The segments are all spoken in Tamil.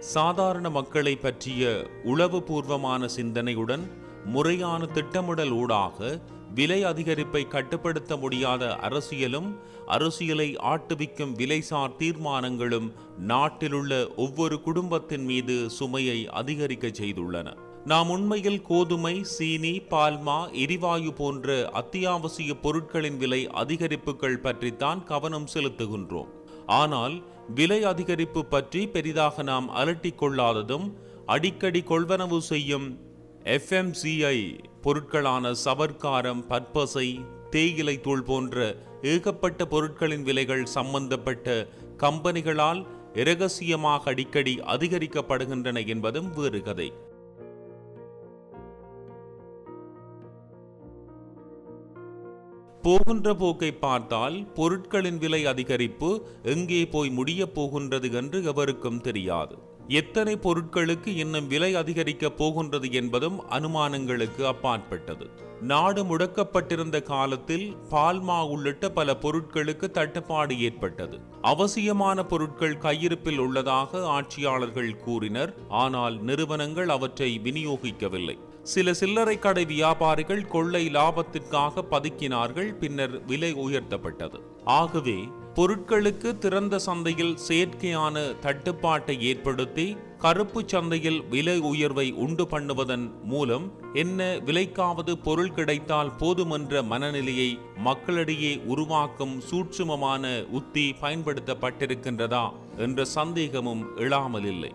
சாதாரண மக்களை பற்றிய உளவுபூர்வமான சிந்தனையுடன் முறையான திட்டமிடல் ஊடாக விலை அதிகரிப்பை கட்டுப்படுத்த முடியாத அரசியலும் அரசியலை ஆட்டுவிக்கும் விலைசார் தீர்மானங்களும் நாட்டிலுள்ள ஒவ்வொரு குடும்பத்தின் மீது சுமையை அதிகரிக்க செய்துள்ளன நாம் உண்மையில் கோதுமை சீனி பால்மா எரிவாயு போன்ற அத்தியாவசிய பொருட்களின் விலை அதிகரிப்புகள் பற்றித்தான் கவனம் செலுத்துகின்றோம் ஆனால் விலை அதிகரிப்பு பற்றி பெரிதாக நாம் அலட்டிக் கொள்ளாததும் அடிக்கடி கொள்வனவு செய்யும் எஃப்எம்சிஐ பொருட்களான சவர்க்காரம் பற்பசை தேயிலை தூள் போன்ற ஏகப்பட்ட பொருட்களின் விலைகள் சம்பந்தப்பட்ட கம்பெனிகளால் இரகசியமாக அடிக்கடி அதிகரிக்கப்படுகின்றன என்பதும் வேறு கதை போகின்ற போக்கை பார்த்தால் பொருட்களின் விலை அதிகரிப்பு எங்கே போய் முடியப் போகின்றது என்று எவருக்கும் தெரியாது எத்தனை பொருட்களுக்கு இன்னும் விலை அதிகரிக்கப் போகின்றது என்பதும் அனுமானங்களுக்கு அப்பாற்பட்டது நாடு முடக்கப்பட்டிருந்த காலத்தில் பால்மா உள்ளிட்ட பல பொருட்களுக்கு தட்டுப்பாடு ஏற்பட்டது அவசியமான பொருட்கள் கையிருப்பில் உள்ளதாக ஆட்சியாளர்கள் கூறினர் ஆனால் நிறுவனங்கள் அவற்றை விநியோகிக்கவில்லை சில சில்லறை கடை வியாபாரிகள் கொள்ளை லாபத்திற்காக பதுக்கினார்கள் பின்னர் விலை உயர்த்தப்பட்டது ஆகவே பொருட்களுக்கு திறந்த சந்தையில் செயற்கையான தட்டுப்பாட்டை ஏற்படுத்தி கருப்பு சந்தையில் விலை உயர்வை உண்டு பண்ணுவதன் மூலம் என்ன விலைக்காவது பொருள் கிடைத்தால் போதுமென்ற மனநிலையை மக்களிடையே உருவாக்கும் சூட்சுமமான உத்தி பயன்படுத்தப்பட்டிருக்கின்றதா என்ற சந்தேகமும் எழாமல் இல்லை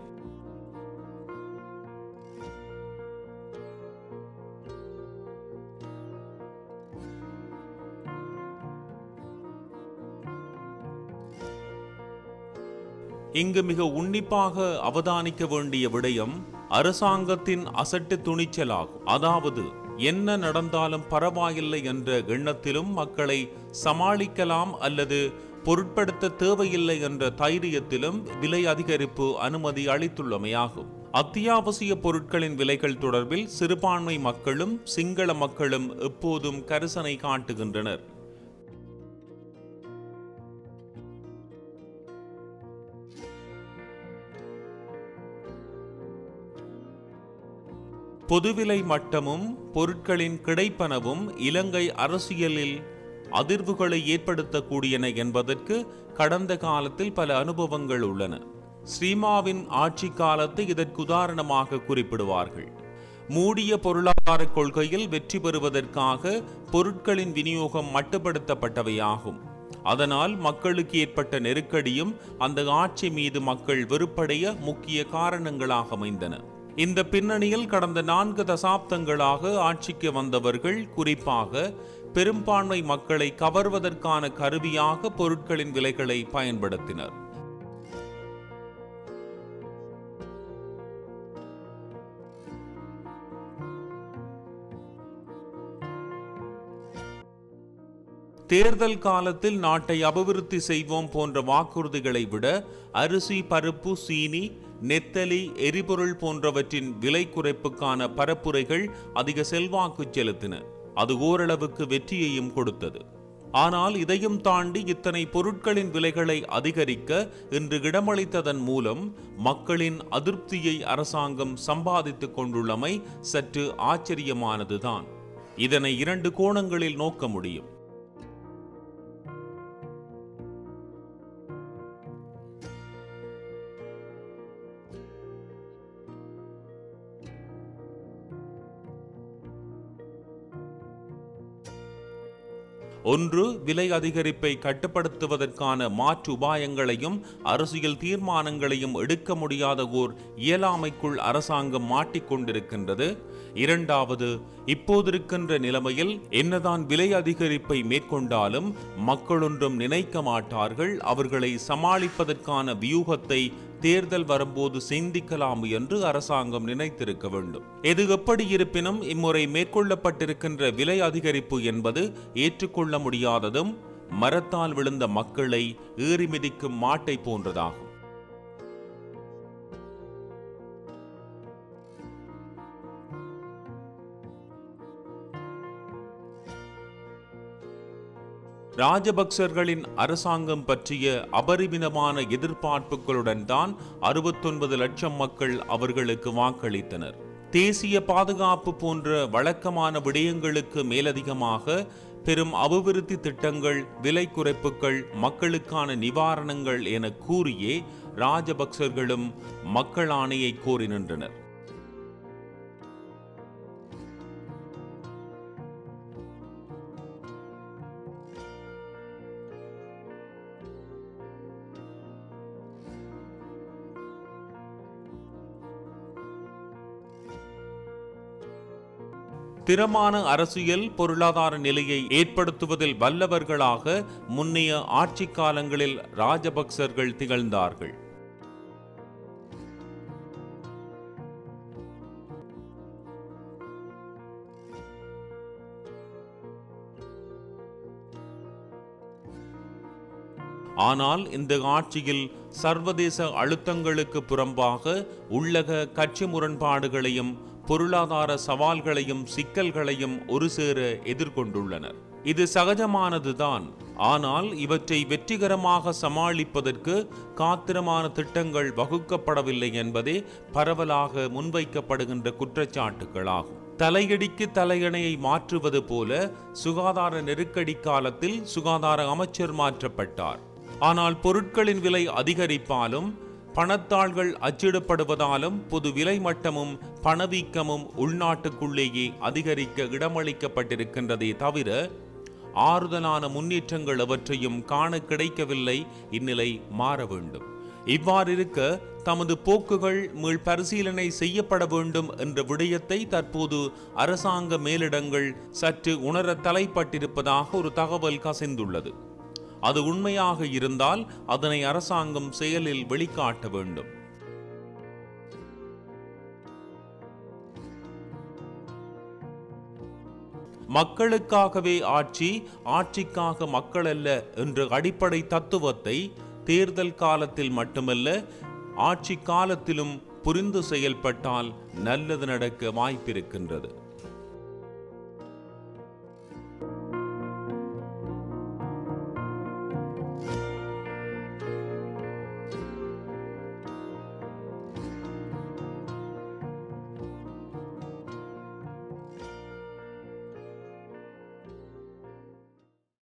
இங்கு மிக உன்னிப்பாக அவதானிக்க வேண்டிய விடயம் அரசாங்கத்தின் அசட்டு துணிச்சலாகும் அதாவது என்ன நடந்தாலும் பரவாயில்லை என்ற எண்ணத்திலும் மக்களை சமாளிக்கலாம் அல்லது பொருட்படுத்த தேவையில்லை என்ற தைரியத்திலும் விலை அதிகரிப்பு அனுமதி அளித்துள்ளமையாகும் அத்தியாவசிய பொருட்களின் விலைகள் தொடர்பில் சிறுபான்மை மக்களும் சிங்கள மக்களும் எப்போதும் கரிசனை காட்டுகின்றனர் பொதுவிலை மட்டமும் பொருட்களின் கிடைப்பனவும் இலங்கை அரசியலில் அதிர்வுகளை ஏற்படுத்தக்கூடியன என்பதற்கு கடந்த காலத்தில் பல அனுபவங்கள் உள்ளன ஸ்ரீமாவின் ஆட்சி காலத்தை இதற்கு உதாரணமாக குறிப்பிடுவார்கள் மூடிய பொருளாதார கொள்கையில் வெற்றி பெறுவதற்காக பொருட்களின் விநியோகம் மட்டுப்படுத்தப்பட்டவையாகும் அதனால் மக்களுக்கு ஏற்பட்ட நெருக்கடியும் அந்த ஆட்சி மீது மக்கள் வெறுப்படைய முக்கிய காரணங்களாக அமைந்தன இந்த பின்னணியில் கடந்த நான்கு தசாப்தங்களாக ஆட்சிக்கு வந்தவர்கள் குறிப்பாக பெரும்பான்மை மக்களை கவர்வதற்கான கருவியாக பொருட்களின் விலைகளை பயன்படுத்தினர் தேர்தல் காலத்தில் நாட்டை அபிவிருத்தி செய்வோம் போன்ற வாக்குறுதிகளை விட அரிசி பருப்பு சீனி நெத்தலி எரிபொருள் போன்றவற்றின் விலை குறைப்புக்கான பரப்புரைகள் அதிக செல்வாக்கு செலுத்தின அது ஓரளவுக்கு வெற்றியையும் கொடுத்தது ஆனால் இதையும் தாண்டி இத்தனை பொருட்களின் விலைகளை அதிகரிக்க இன்று இடமளித்ததன் மூலம் மக்களின் அதிருப்தியை அரசாங்கம் சம்பாதித்துக் கொண்டுள்ளமை சற்று ஆச்சரியமானதுதான் இதனை இரண்டு கோணங்களில் நோக்க முடியும் ஒன்று விலை அதிகரிப்பை கட்டுப்படுத்துவதற்கான மாற்று உபாயங்களையும் அரசியல் தீர்மானங்களையும் எடுக்க முடியாத ஓர் இயலாமைக்குள் அரசாங்கம் மாட்டிக்கொண்டிருக்கின்றது இரண்டாவது இப்போதிருக்கின்ற நிலைமையில் என்னதான் விலை அதிகரிப்பை மேற்கொண்டாலும் மக்களொன்றும் நினைக்க மாட்டார்கள் அவர்களை சமாளிப்பதற்கான வியூகத்தை தேர்தல் வரும்போது சிந்திக்கலாம் என்று அரசாங்கம் நினைத்திருக்க வேண்டும் எது எப்படி இருப்பினும் இம்முறை மேற்கொள்ளப்பட்டிருக்கின்ற விலை அதிகரிப்பு என்பது ஏற்றுக்கொள்ள முடியாததும் மரத்தால் விழுந்த மக்களை ஏறி மிதிக்கும் மாட்டை போன்றதாகும் ராஜபக்சர்களின் அரசாங்கம் பற்றிய அபரிமிதமான எதிர்பார்ப்புகளுடன் தான் அறுபத்தொன்பது லட்சம் மக்கள் அவர்களுக்கு வாக்களித்தனர் தேசிய பாதுகாப்பு போன்ற வழக்கமான விடயங்களுக்கு மேலதிகமாக பெரும் அபிவிருத்தி திட்டங்கள் விலை குறைப்புகள் மக்களுக்கான நிவாரணங்கள் என கூறியே ராஜபக்சர்களும் மக்கள் ஆணையை கோரி நின்றனர் திறமான அரசியல் பொருளாதார நிலையை ஏற்படுத்துவதில் வல்லவர்களாக முன்னைய ஆட்சி காலங்களில் ராஜபக்சர்கள் திகழ்ந்தார்கள் ஆனால் இந்த ஆட்சியில் சர்வதேச அழுத்தங்களுக்கு புறம்பாக உள்ளக கட்சி முரண்பாடுகளையும் பொருளாதார சவால்களையும் சிக்கல்களையும் ஒரு சேர எதிர்கொண்டுள்ளனர் இது சகஜமானதுதான் ஆனால் இவற்றை வெற்றிகரமாக சமாளிப்பதற்கு காத்திரமான திட்டங்கள் வகுக்கப்படவில்லை என்பதே பரவலாக முன்வைக்கப்படுகின்ற குற்றச்சாட்டுகளாகும் தலையடிக்கு தலையணையை மாற்றுவது போல சுகாதார நெருக்கடி காலத்தில் சுகாதார அமைச்சர் மாற்றப்பட்டார் ஆனால் பொருட்களின் விலை அதிகரிப்பாலும் பணத்தாள்கள் அச்சிடப்படுவதாலும் பொது விலை மட்டமும் பணவீக்கமும் உள்நாட்டுக்குள்ளேயே அதிகரிக்க இடமளிக்கப்பட்டிருக்கின்றதே தவிர ஆறுதலான முன்னேற்றங்கள் அவற்றையும் காண கிடைக்கவில்லை இந்நிலை மாற வேண்டும் இவ்வாறிருக்க தமது போக்குகள் மீள் பரிசீலனை செய்யப்பட வேண்டும் என்ற விடயத்தை தற்போது அரசாங்க மேலிடங்கள் சற்று உணர தலைப்பட்டிருப்பதாக ஒரு தகவல் கசிந்துள்ளது அது உண்மையாக இருந்தால் அதனை அரசாங்கம் செயலில் வெளிக்காட்ட வேண்டும் மக்களுக்காகவே ஆட்சி ஆட்சிக்காக மக்கள் அல்ல என்ற அடிப்படை தத்துவத்தை தேர்தல் காலத்தில் மட்டுமல்ல ஆட்சி காலத்திலும் புரிந்து செயல்பட்டால் நல்லது நடக்க வாய்ப்பிருக்கின்றது